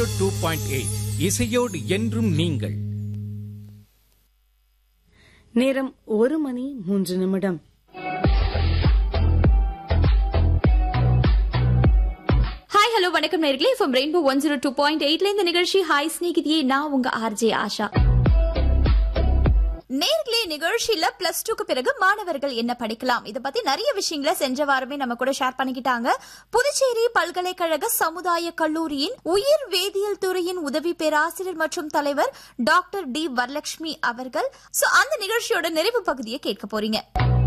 two point eight இசையோடு என்றும் நீங்கள் நேரம் ஒரு மணி மூன்று நிமிடம் ஹாய் ஹலோ வணக்கம் நேர்களே from Rainbow one zero two point எயிட்ல இந்த நிகழ்ச்சி ஹாய் ஸ்நேகிதியே நான் உங்க ஆர்ஜே ஆஷா நேர்களே நிகழ்ச்சியில பிளஸ் டூக்கு பிறகு மாணவர்கள் என்ன படிக்கலாம் இத பத்தி நிறைய விஷயங்களை செஞ்ச வாரமே நம்ம கூட ஷேர் பண்ணிக்கிட்டாங்க புதுச்சேரி பல்கலைக்கழக சமுதாய கல்லூரியின் உயிர் வேதியியல் துறையின் உதவி பேராசிரியர் மற்றும் தலைவர் டாக்டர் டி வரலட்சுமி அவர்கள் சோ அந்த நிகழ்ச்சியோட நிறைவு பகுதியை கேட்க போறீங்க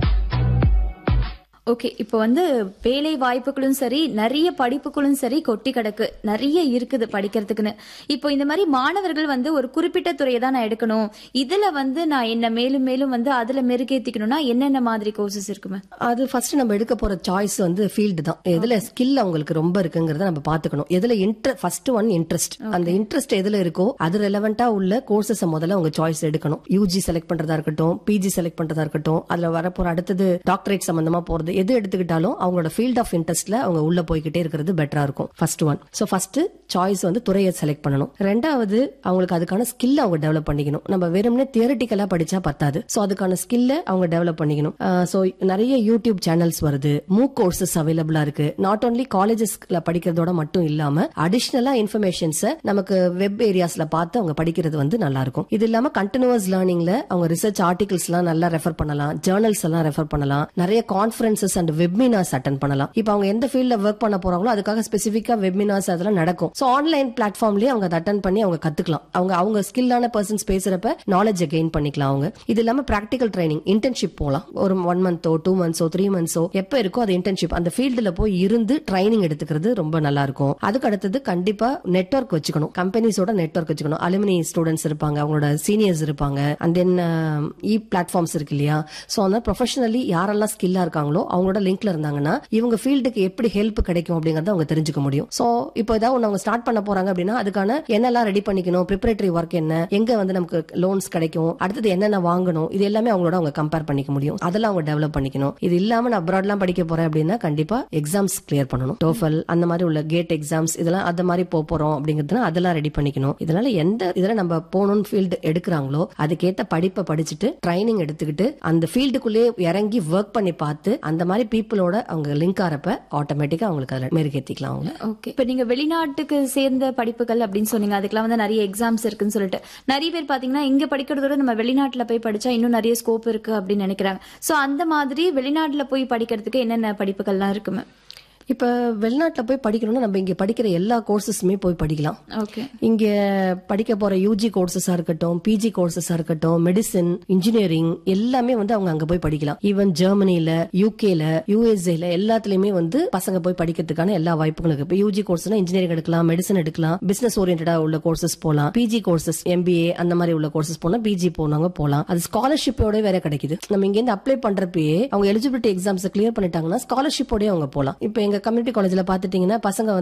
ஓகே இப்போ வந்து வேலை வாய்ப்புகளும் சரி நிறைய படிப்புகளும் சரி கொட்டி கிடக்கு நிறைய இருக்குது படிக்கிறதுக்குன்னு இப்போ இந்த மாதிரி மாணவர்கள் வந்து ஒரு குறிப்பிட்ட துறையை தான் நான் எடுக்கணும் இதுல வந்து நான் என்ன மேலும் மேலும் வந்து அதுல மெருகேத்திக்கணும்னா என்னென்ன மாதிரி கோர்சஸ் இருக்குமே அது ஃபர்ஸ்ட் நம்ம எடுக்க போற சாய்ஸ் வந்து ஃபீல்டு தான் எதுல ஸ்கில் அவங்களுக்கு ரொம்ப இருக்குங்கிறத நம்ம பாத்துக்கணும் எதுல இன்ட்ர ஃபர்ஸ்ட் ஒன் இன்ட்ரெஸ்ட் அந்த இன்ட்ரெஸ்ட் எதுல இருக்கோ அது ரெலவெண்டா உள்ள கோர்சஸ் முதல்ல அவங்க சாய்ஸ் எடுக்கணும் யூஜி செலக்ட் பண்றதா இருக்கட்டும் பிஜி செலக்ட் பண்றதா இருக்கட்டும் அதுல வரப்போற அடுத்தது டாக்டரேட் சம்பந்தமா போறது எது எடுத்துக்கிட்டாலும் அவங்களோட ஃபீல்ட் ஆஃப் இன்ட்ரெஸ்ட்ல அவங்க உள்ள போய்கிட்டே இருக்கிறது பெட்டரா இருக்கும் first one so first choice வந்து துறையை செலக்ட் பண்ணணும் ரெண்டாவது அவங்களுக்கு அதுக்கான ஸ்கில் அவங்க டெவலப் பண்ணிக்கணும் நம்ம வெறுமனே தியரிட்டிக்கலா படிச்சா பத்தாது சோ அதுக்கான ஸ்கில்ல அவங்க டெவலப் பண்ணிக்கணும் சோ நிறைய யூடியூப் சேனல்ஸ் வருது மூக் கோர்சஸ் அவைலபிளா இருக்கு நாட் ஓன்லி காலேஜஸ்ல படிக்கிறதோட மட்டும் இல்லாம அடிஷ்னலா இன்ஃபர்மேஷன்ஸ் நமக்கு வெப் ஏரியாஸ்ல பார்த்து அவங்க படிக்கிறது வந்து நல்லா இருக்கும் இது இல்லாம கண்டினியூஸ் லேர்னிங்ல அவங்க ரிசர்ச் ஆர்டிகல்ஸ் எல்லாம் நல்லா ரெஃபர் பண்ணலாம் ஜேர்னல்ஸ் எல்லாம் ரெஃபர் பண்ணலாம் நிறைய கான்ஃபரன்சஸ் அண்ட் வெப்மினார்ஸ் அட்டன் பண்ணலாம் இப்போ அவங்க எந்த ஃபீல்ட்ல ஒர்க் பண்ண போறாங்களோ அதுக்காக ஸ்பெசிஃபிக்கா வெப்மினார்ஸ் அதெல்லாம் நடக்கும் சோ ஆன்லைன் பிளாட்ஃபார்ம்லயே அவங்க அதை அட்டன் பண்ணி அவங்க கத்துக்கலாம் அவங்க அவங்க ஸ்கில்லான பர்சன்ஸ் பேசுறப்ப நாலேஜ் கெயின் பண்ணிக்கலாம் அவங்க இது இல்லாம பிராக்டிகல் ட்ரைனிங் இன்டர்ன்ஷிப் போகலாம் ஒரு ஒன் மந்தோ டூ மந்த்ஸோ த்ரீ மந்த்ஸோ எப்ப இருக்கோ அது இன்டர்ன்ஷிப் அந்த ஃபீல்டுல போய் இருந்து ட்ரைனிங் எடுத்துக்கிறது ரொம்ப நல்லா இருக்கும் அதுக்கு அடுத்தது கண்டிப்பா நெட்வொர்க் வச்சுக்கணும் கம்பெனிஸோட நெட்வொர்க் வச்சுக்கணும் அலுமினி ஸ்டூடெண்ட்ஸ் இருப்பாங்க அவங்களோட சீனியர்ஸ் இருப்பாங்க அண்ட் தென் இ பிளாட்ஃபார்ம்ஸ் இருக்கு இல்லையா சோ அந்த ப்ரொஃபஷனலி யாரெல்லாம் ஸ்கில்லா இருக்காங்களோ அவங்களோட லிங்க்ல இருந்தாங்கன்னா இவங்க ஃபீல்டுக்கு எப்படி ஹெல்ப் கிடைக்கும் அப்படிங்கறத அவங்க தெரிஞ்சுக்க முடியும் சோ இப்போ ஏதாவது ஒன்று அவங்க ஸ்டார்ட் பண்ண போறாங்க அப்படின்னா அதுக்கான என்னெல்லாம் ரெடி பண்ணிக்கணும் ப்ரிப்பரேட்டரி ஒர்க் என்ன எங்க வந்து நமக்கு லோன்ஸ் கிடைக்கும் அடுத்தது என்னென்ன வாங்கணும் இது எல்லாமே அவங்களோட அவங்க கம்பேர் பண்ணிக்க முடியும் அதெல்லாம் அவங்க டெவலப் பண்ணிக்கணும் இது இல்லாம நான் அப்ராட்லாம் படிக்க போறேன் அப்படின்னா கண்டிப்பா எக்ஸாம்ஸ் கிளியர் பண்ணணும் டோஃபல் அந்த மாதிரி உள்ள கேட் எக்ஸாம்ஸ் இதெல்லாம் அந்த மாதிரி போக போறோம் அப்படிங்கிறதுனா அதெல்லாம் ரெடி பண்ணிக்கணும் இதனால எந்த இதுல நம்ம போகணும்னு ஃபீல்டு எடுக்கிறாங்களோ அதுக்கேத்த படிப்பை படிச்சுட்டு ட்ரைனிங் எடுத்துக்கிட்டு அந்த ஃபீல்டுக்குள்ளே இறங்கி ஒர்க் பண்ணி பார்த்து அந்த மாதிரி பீப்புளோட அவங்க லிங்க் ஆறப்ப ஆட்டோமேட்டிக்கா அவங்களுக்கு அதில் மெருகேற்றிக்கலாம் அவங்க ஓகே இப்போ நீங்க வெளிநாட்டுக்கு சேர்ந்த படிப்புகள் அப்படின்னு சொன்னீங்க அதுக்கெல்லாம் வந்து நிறைய எக்ஸாம்ஸ் இருக்குன்னு சொல்லிட்டு நிறைய பேர் பாத்தீங்கன்னா இங்க படிக்கிறதோட நம்ம வெளிநாட்டுல போய் படிச்சா இன்னும் நிறைய ஸ்கோப் இருக்கு அப்படின்னு நினைக்கிறாங்க சோ அந்த மாதிரி வெளிநாட்டுல போய் படிக்கிறதுக்கு என்னென்ன படிப்புகள்லாம் இருக்குமே இப்ப வெளிநாட்டுல போய் படிக்கணும்னா நம்ம இங்க படிக்கிற எல்லா கோர்சஸுமே போய் படிக்கலாம் ஓகே இங்க படிக்க போற யூஜி கோர்சஸா இருக்கட்டும் பிஜி கோர்சஸா இருக்கட்டும் மெடிசின் இன்ஜினியரிங் எல்லாமே வந்து அவங்க அங்க போய் படிக்கலாம் ஈவன் ஜெர்மனில யூகேல யூஎஸ்ஏல எல்லாத்துலயுமே வந்து பசங்க போய் படிக்கிறதுக்கான எல்லா வாய்ப்புகளும் இருக்கு இப்போ யூஜி கோர்ஸ்னா இன்ஜினியரிங் எடுக்கலாம் மெடிசன் எடுக்கலாம் பிசினஸ் ஓரியன்டா உள்ள கோர்சஸ் போலாம் பிஜி கோர்சஸ் எம்பிஏ அந்த மாதிரி உள்ள கோர்சஸ் போனா பிஜி போனவங்க போலாம் அது ஸ்காலர்ஷிப்போட வேற கிடைக்குது நம்ம இங்க இருந்து அப்ளை பண்றப்பயே அவங்க எலிஜிபிலிட்டி எக்ஸாம்ஸ் கிளியர் பண்ணிட்டாங்கன்னா ஸ்காலர்ஷிப்போடய அவங்க போலாம் இப்போ எங்க கம்யூனிட்டி காலேஜ்ல பாத்துட்டீங்கன்னா பசங்க வந்து